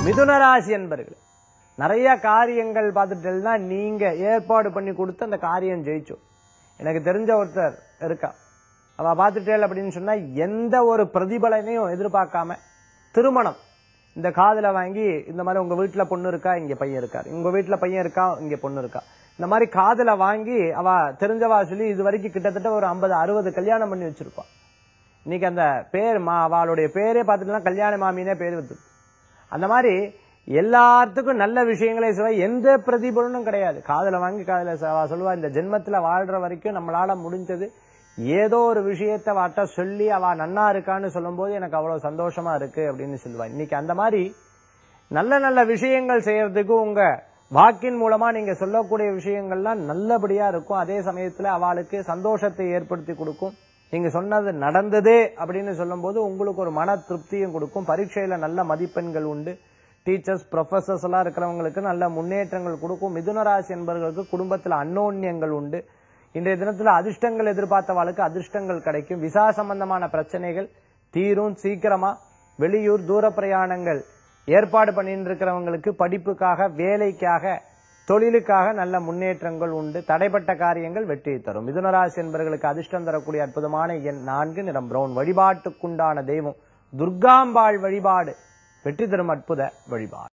மிதுனராசி என்பர்கள் நிறைய காரியங்கள் பார்த்துட்டேன்னா நீங்க ஏற்பாடு பண்ணி கொடுத்து அந்த காரியம் ஜெயிச்சோம் எனக்கு தெரிஞ்ச ஒருத்தர் இருக்கா அவ பார்த்துட்டேல் அப்படின்னு சொன்னா எந்த ஒரு பிரதிபலனையும் எதிர்பார்க்காம திருமணம் இந்த காதுல வாங்கி இந்த மாதிரி உங்க வீட்டுல பொண்ணு இருக்கா இங்க பையன் இருக்காரு உங்க வீட்டுல பையன் இருக்கா இங்க பொண்ணு இருக்கா இந்த மாதிரி காதுல வாங்கி அவ தெரிஞ்சவா சொல்லி இது வரைக்கும் கிட்டத்தட்ட ஒரு ஐம்பது அறுபது கல்யாணம் பண்ணி வச்சிருப்பா இன்னைக்கு அந்த பேர் மா அவளுடைய பேரே பார்த்துட்டுனா கல்யாண மாமினே பேர் வந்து அந்த மாதிரி எல்லாத்துக்கும் நல்ல விஷயங்களே சொல்ல எந்த பிரதிபலனும் கிடையாது காதுல வாங்கி காதுல ச- அவ சொல்லுவா இந்த ஜென்மத்துல வாழ்ற வரைக்கும் நம்மளால முடிஞ்சது ஏதோ ஒரு விஷயத்த வாட்ட சொல்லி அவ நன்னா இருக்கான்னு சொல்லும்போது எனக்கு அவ்வளவு சந்தோஷமா இருக்கு அப்படின்னு சொல்லுவா இன்னைக்கு அந்த மாதிரி நல்ல நல்ல விஷயங்கள் செய்யறதுக்கு உங்க வாக்கின் மூலமா நீங்க சொல்லக்கூடிய விஷயங்கள்லாம் நல்லபடியா இருக்கும் அதே சமயத்துல அவளுக்கு சந்தோஷத்தை ஏற்படுத்தி கொடுக்கும் நீங்க சொன்னது நடந்தது அப்படின்னு சொல்லும்போது உங்களுக்கு ஒரு மன திருப்தியும் கொடுக்கும் பரீட்சையில நல்ல மதிப்பெண்கள் உண்டு டீச்சர்ஸ் ப்ரொஃபசர்ஸ் எல்லாம் இருக்கிறவங்களுக்கு நல்ல முன்னேற்றங்கள் கொடுக்கும் மிதுனராசி என்பவர்களுக்கு குடும்பத்துல அன்னோன்யங்கள் உண்டு இன்றைய தினத்துல அதிர்ஷ்டங்கள் எதிர்பார்த்தவாளுக்கு அதிர்ஷ்டங்கள் கிடைக்கும் விசா சம்பந்தமான பிரச்சனைகள் தீரும் சீக்கிரமா வெளியூர் தூர பிரயாணங்கள் ஏற்பாடு பண்ணிட்டு இருக்கிறவங்களுக்கு படிப்புக்காக வேலைக்காக தொழிலுக்காக நல்ல முன்னேற்றங்கள் உண்டு தடைப்பட்ட காரியங்கள் வெற்றியை தரும் மிதுனராசி என்பவர்களுக்கு அதிர்ஷ்டம் தரக்கூடிய அற்புதமான எண் நான்கு நிறம் பிரவுன் வழிபாட்டுக்குண்டான தெய்வம் துர்காம்பாள் வழிபாடு வெற்றி தரும் அற்புத வழிபாடு